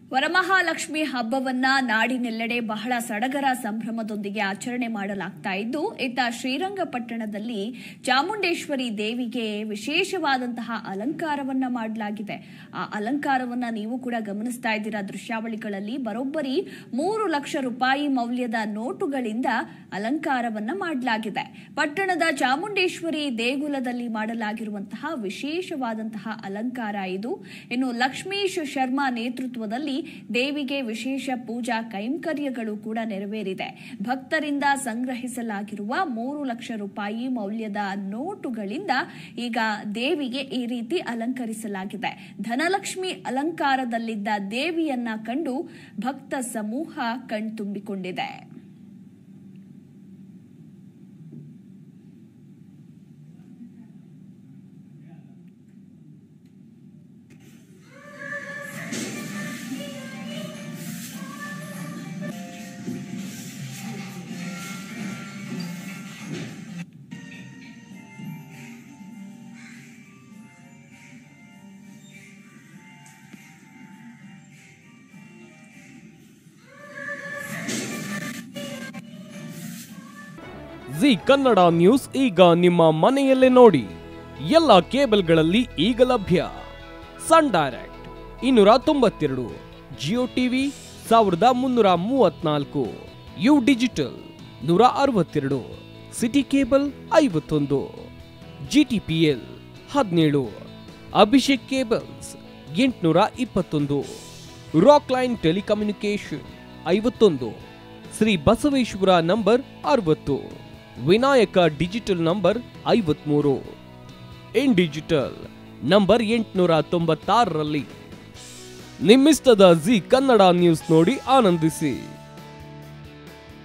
ವರಮಹಾಲಕ್ಷ್ಮಿ ಹಬ್ಬವನ್ನ ನಾಡಿನೆಲ್ಲೆಡೆ ಬಹಳ ಸಡಗರ ಸಂಭ್ರಮದೊಂದಿಗೆ ಆಚರಣೆ ಮಾಡಲಾಗ್ತಾ ಇದ್ದು ಇತ್ತ ಶ್ರೀರಂಗಪಟ್ಟಣದಲ್ಲಿ ಚಾಮುಂಡೇಶ್ವರಿ ದೇವಿಗೆ ವಿಶೇಷವಾದಂತಹ ಅಲಂಕಾರವನ್ನ ಮಾಡಲಾಗಿದೆ ಆ ಅಲಂಕಾರವನ್ನ ನೀವು ಕೂಡ ಗಮನಿಸ್ತಾ ಇದ್ದೀರಾ ದೃಶ್ಯಾವಳಿಗಳಲ್ಲಿ ಬರೋಬ್ಬರಿ ಮೂರು ಲಕ್ಷ ರೂಪಾಯಿ ಮೌಲ್ಯದ ನೋಟುಗಳಿಂದ ಅಲಂಕಾರವನ್ನ ಮಾಡಲಾಗಿದೆ ಪಟ್ಟಣದ ಚಾಮುಂಡೇಶ್ವರಿ ದೇಗುಲದಲ್ಲಿ ಮಾಡಲಾಗಿರುವಂತಹ ವಿಶೇಷವಾದಂತಹ ಅಲಂಕಾರ ಇದು ಇನ್ನು ಲಕ್ಷ್ಮೀಶ್ ಶರ್ಮಾ ನೇತೃತ್ವದಲ್ಲಿ ದೇವಿಗೆ ವಿಶೇಷ ಪೂಜಾ ಕೈಂಕರ್ಯಗಳು ಕೂಡ ನೆರವೇರಿದೆ ಭಕ್ತರಿಂದ ಸಂಗ್ರಹಿಸಲಾಗಿರುವ ಮೂರು ಲಕ್ಷ ರೂಪಾಯಿ ಮೌಲ್ಯದ ನೋಟುಗಳಿಂದ ಈಗ ದೇವಿಗೆ ಈ ರೀತಿ ಅಲಂಕರಿಸಲಾಗಿದೆ ಧನಲಕ್ಷ್ಮಿ ಅಲಂಕಾರದಲ್ಲಿದ್ದ ದೇವಿಯನ್ನ ಕಂಡು ಭಕ್ತ ಸಮೂಹ ಕಣ್ತುಂಬಿಕೊಂಡಿದೆ ಜಿ ಕನ್ನಡ ನ್ಯೂಸ್ ಈಗ ನಿಮ್ಮ ಮನೆಯಲ್ಲೇ ನೋಡಿ ಎಲ್ಲ ಕೇಬಲ್ಗಳಲ್ಲಿ ಈಗ ಲಭ್ಯ ಸನ್ ಡೈರೆಕ್ಟ್ ಇನ್ನೂರ ತೊಂಬತ್ತೆರಡು ಜಿಯೋ ಟಿವಿ ಸಾವಿರದ ಮುನ್ನೂರ ಮೂವತ್ನಾಲ್ಕು ಯು ಡಿಜಿಟಲ್ ನೂರ ಅರವತ್ತೆರಡು ಸಿಟಿ ಕೇಬಲ್ ಐವತ್ತೊಂದು ಜಿ ಟಿ ಪಿ ಎಲ್ ಹದಿನೇಳು ಅಭಿಷೇಕ್ ಕೇಬಲ್ಸ್ ಎಂಟುನೂರ ಇಪ್ಪತ್ತೊಂದು ರಾಕ್ ಲೈನ್ ಟೆಲಿಕಮ್ಯುನಿಕೇಶನ್ ಐವತ್ತೊಂದು ಶ್ರೀ ಬಸವೇಶ್ವರ ನಂಬರ್ ಅರವತ್ತು ವಿನಾಯಕ ಡಿಜಿಟಲ್ ನಂಬರ್ ಐವತ್ಮೂರು ಇನ್ ಡಿಜಿಟಲ್ ನಂಬರ್ ಎಂಟುನೂರ ತೊಂಬತ್ತಾರರಲ್ಲಿ ನಿಮ್ಮಿಸ್ತದ ಜಿ ಕನ್ನಡ ನ್ಯೂಸ್ ನೋಡಿ ಆನಂದಿಸಿ